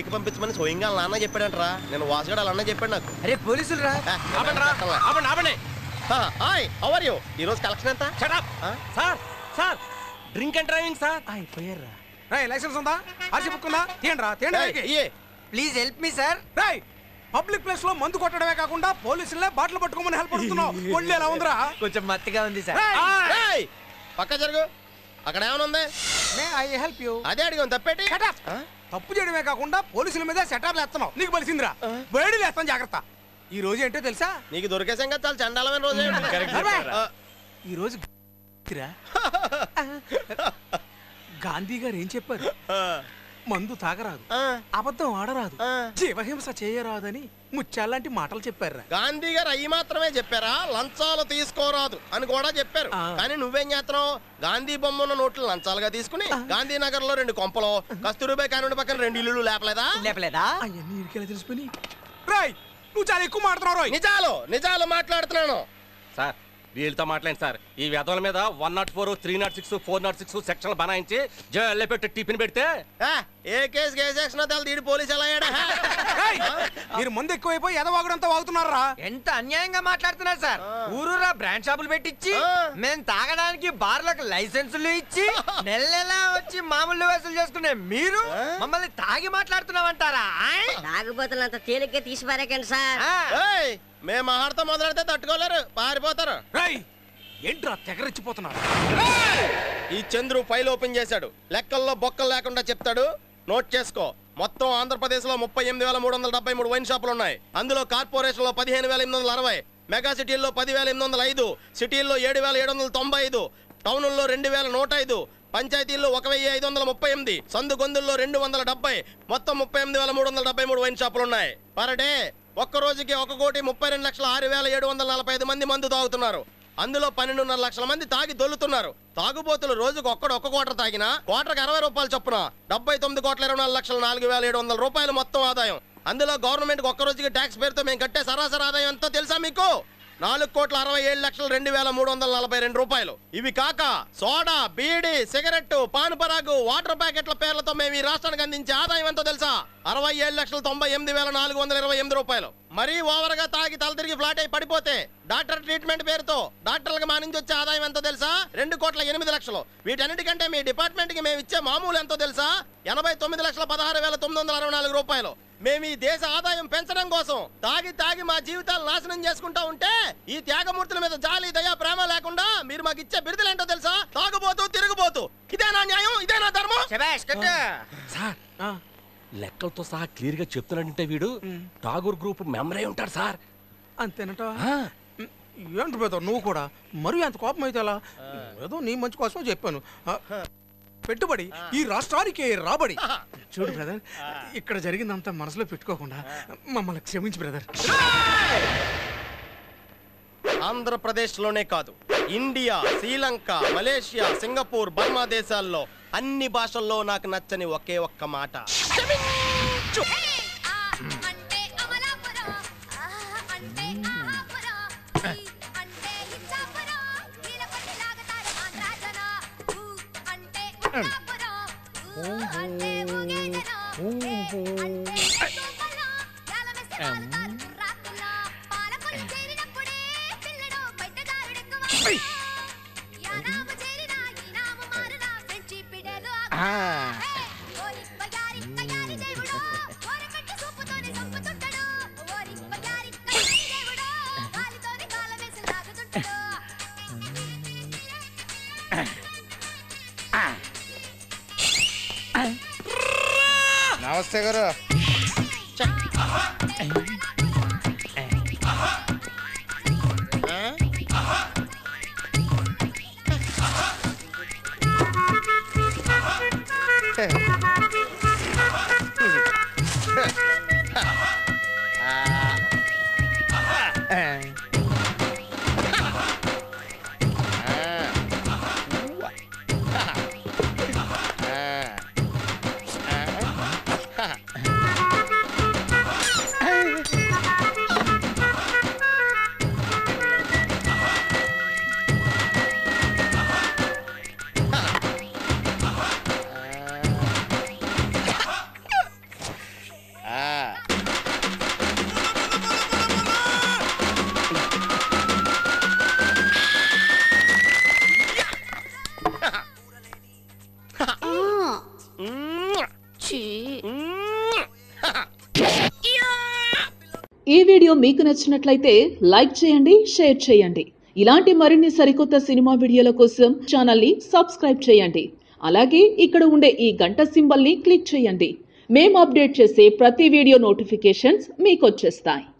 వెనక్కి పంపించమని స్వయంగా వాళ్ళ నాన్న చెప్పాడంటరా నేను వాసుగాడు వాళ్ళ అన్న చెప్పాడు నాకు అరే పోలీసులు రా ఆ, ఆపండి రా ఆపండి ఆపండి ఆ, హాయ్ హౌ ఆర్ యు ఈ రోజు కలెక్షన్ ఎంత షటప్ ఆ? Sir sir drink and driving sir అయిపోయారా రేయ్ లైసెన్స్ ఉందా ఆర్సీ బుక్ ఉందా తీయండి రా తీయండి ఏయ్, వెనక్కి. ఇయ్యే. ప్లీజ్ హెల్ప్ మీ సార్ రేయ్ పబ్లిక్ ప్లేస్ లో మందు కొట్టడమే కాకుండా పోలీసులే బాటిల్ పట్టుకోమని హెల్ప్ అడుగుతున్నావు ఒళ్ళు ఎలా ఉందిరా కొంచెం మత్తుగా ఉంది సార్ రేయ్, ఏయ్, పక్క జరుగు అక్కడ ఏమైనా ఉంది మే ఐ హెల్ప్ యూ అదే అడిగాం తప్పేటి ఆ? తప్పు చేయడమే కాకుండా పోలీసుల మీద సెటప్ వేస్తున్నావు నీకు బలిసిందిరా వేడి లేస్తాను జాగ్రత్త ఈ రోజు ఏంటో తెలుసా నీకు దొరికేసాం కదా చాలా చండాలమైన రోజు చెప్పారా? ఈ రోజు రా. గాంధీ గారు ఏం చెప్పారు మందు తాగరాదు అబద్ధం ఆడరాదు ఆ. జీవహింస చేయరాదని ముత్యాలాంటి మాటలు చెప్పారా గాంధీ గారు అయ్యి మాత్రమే చెప్పారా లంచాలు తీసుకోరాదు అని కూడా చెప్పారు ఆ. కానీ నువ్వేం చేస్తున్నావు గాంధీ బొమ్మ ఉన్న నోట్లు లంచాలుగా తీసుకుని గాంధీనగర్ లో రెండు కొంపలు కస్తూరిబాయ్ కానుండి పక్కన రెండు ఇల్లులు లేపలేదా లేపలేదా అవన్నీ ఇరికేలా తెలిసిపోయి రాయ్ నువ్వు చాలా ఎక్కువ మాడుతున్నావు రోయ్ నిజాలు నిజాలు మాట్లాడుతున్నాను సార్ వీళ్ళతో మాట్లాడండి సార్ ఈ వ్యధుల మీద one nought four three nought six four nought six సెక్షన్లు బనాయించి జైల్లో పెట్టి టిఫిన్ పెడితే ఆ, ఏ కేసు ఏ సెక్షన్ తెలు తీడి పోలీసు ఎలా అయ్యాడా రేయ్, మీరు మందు ఎక్కువైపోయి ఎదవాగుడంతా వాగుతున్నారా ఎంత అన్యాయంగా మాట్లాడుతున్నారు సార్ ఊరూరా బ్రాండ్ షాపులు పెట్టించి ఆ. మేము తాగడానికి బార్లకు లైసెన్సులు ఇచ్చి నెల నెల వచ్చి మామూలు వసూలు చేసుకునే మీరు మమ్మల్ని తాగి మాట్లాడుతున్నామంటారా ఆయ్? తాగుబోతులంత తేలిగ్గా తీసి పారేకండి సార్ ఆ. ఏయ్, మేము మహాడతో మొదలెడితే తట్టుకోలేరు పారిపోతారు రాయ్ ఏంట్రా తెగరెచ్చిపోతున్నారు ఈ చంద్రు ఫైల్ ఓపెన్ చేశాడు లెక్కల్లో బొక్కలు లేకుండా చెప్తాడు నోట్ చేసుకో మొత్తం ఆంధ్రప్రదేశ్ లో ముప్పై ఎనిమిది వేల మూడు వందల డెబ్బై మూడు వైన్ షాపులు ఉన్నాయి అందులో కార్పొరేషన్ లో పదిహేను వేల ఎనిమిది వందల అరవై మెగా సిటీల్లో పది వేల ఎనిమిది వందల ఐదు సిటీల్లో ఏడు వేల ఏడు వందల తొంభై ఐదు టౌనుల్లో రెండు వేల నూట ఐదు పంచాయతీల్లో ఒక వెయ్యి ఐదు వందల ముప్పై ఎనిమిది సందు గొంతుల్లో రెండు వందల డెబ్బై మొత్తం ముప్పై ఎనిమిది వేల మూడు వందల డెబ్బై మూడు వైన్ షాపులు ఉన్నాయి పర్ డే ఒక్క రోజుకి ఒక కోటి ముప్పై రెండు లక్షల ఆరు వేల ఏడు వందల నలభై ఐదు మంది మందు తాగుతున్నారు అందులో పన్నెండున్నర లక్షల మంది తాగి దొల్లుతున్నారు తాగుబోతులు రోజుకు ఒక్కడు ఒక్క కోటర్ తాగినా కోటర్కి అరవై రూపాయలు చొప్పున డెబ్బై తొమ్మిది కోట్ల ఇరవై నాలుగు లక్షల నాలుగు వేల ఏడు వందల రూపాయలు మొత్తం ఆదాయం అందులో గవర్నమెంట్ ఒక్క రోజుకి ట్యాక్స్ పేరుతో మేము కట్టే సరాసరి ఆదాయం ఎంతో తెలుసా మీకు నాలుగు కోట్ల అరవై ఏడు లక్షల రెండు వేల మూడు వందల నలభై రెండు రూపాయలు ఇవి కాక సోడా బీడీ సిగరెట్ పాన్ పరాగు వాటర్ ప్యాకెట్ల పేర్లతో మేము ఈ రాష్ట్రానికి అందించే ఆదాయం ఎంతో తెలుసా అరవై ఏడు లక్షల తొంభై ఎనిమిది వేల నాలుగు వందల ఇరవై ఎనిమిది రూపాయలు మరీ ఓవర్ గా తాగి తల తిరిగి ఫ్లాట్ అయి పడిపోతే డాక్టర్ ట్రీట్మెంట్ పేరుతో డాక్టర్లకు మా నుంచి వచ్చే ఆదాయం ఎంతో తెలుసా రెండు కోట్ల ఎనిమిది లక్షలు వీటన్నిటికంటే మీ డిపార్ట్మెంట్ కి మేము ఇచ్చే మామూలు ఎంతో తెలుసా ఎనభై తొమ్మిది లక్షల పదహారు వేల తొమ్మిది వందల అరవై నాలుగు రూపాయలు మేము ఈ దేశ ఆదాయం పెంచడం కోసం తాగి తాగి మా జీవితాలు నాశనం చేసుకుంటా ఉంటే ఈ త్యాగమూర్తుల మీద జాలి దయా ప్రేమ లేకుండా మీరు మాకు ఇచ్చే బిరుదులు ఏంటో తెలుసా తాగుబోతూ తిరుగుబోతూ ఇదేనా న్యాయం ఇదేనా ధర్మం శభాష్, కట్టు. సార్ ఆ, లెక్కలతో సహా క్లియర్ గా చెప్తున్నాడంటే వీడు ఠాగూర్ గ్రూప్ మెంబరే ఉంటాడు సార్ అంతేనట ఆ, ఏంటి బ్రదర్ నువ్వు కూడా మరీ అంత కోపం అయితే ఎలా ఏదో నీ మంచి కోసమే చెప్పాను ఆ, పెట్టుబడి ఈ రాష్ట్రానికి రాబడి చూడు బ్రదర్ ఇక్కడ జరిగిందంతా మనసులో పెట్టుకోకుండా మమ్మల్ని క్షమించు బ్రదర్ ఆంధ్రప్రదేశ్ లోనే కాదు India Sri Lanka Malaysia Singapore Burma దేశాల్లో అన్ని భాషల్లో నాకు నచ్చని ఒకే ఒక్క మాట క్షమించు. ఆ అంటే అమలాపురం ఆ అంటే ఆహాపురం ఈ అంటే ఇచ్చాపురం నీలపల్లి లాగతారు ఆంధ్రాజన ఊ అంటే ఉట్టాపురం ఊ అంటే ఊగేదనం ఏ అంటే సూపలం యాలమెసి వాలుతారు కుర్రాకుల్లో పాలకులు చేరినప్పుడే పిల్లడు బయటదారుడెక్కువ యానాము చేరినా ఈనాము మారునా ఫ్రెండ్షిప్ ఇడేదో ఓరి బయారి కయారి దేవుడో ఓరకట్టి సూపుతోనే సంపుతుంటాడు ఓరి బయారి కయారి దేవుడో కాలితోనే కాలమేసి లాగుతుంటాడు నమస్తే గారు ఆ ఈ వీడియో మీకు నచ్చినట్లయితే లైక్ చేయండి షేర్ చేయండి ఇలాంటి మరిన్ని సరికొత్త సినిమా వీడియోల కోసం ఛానల్ని సబ్స్క్రైబ్ చేయండి అలాగే ఇక్కడ ఉండే ఈ గంట సింబల్ని క్లిక్ చేయండి మేము అప్డేట్ చేసే ప్రతి వీడియో నోటిఫికేషన్స్ మీకు వచ్చేస్తాయి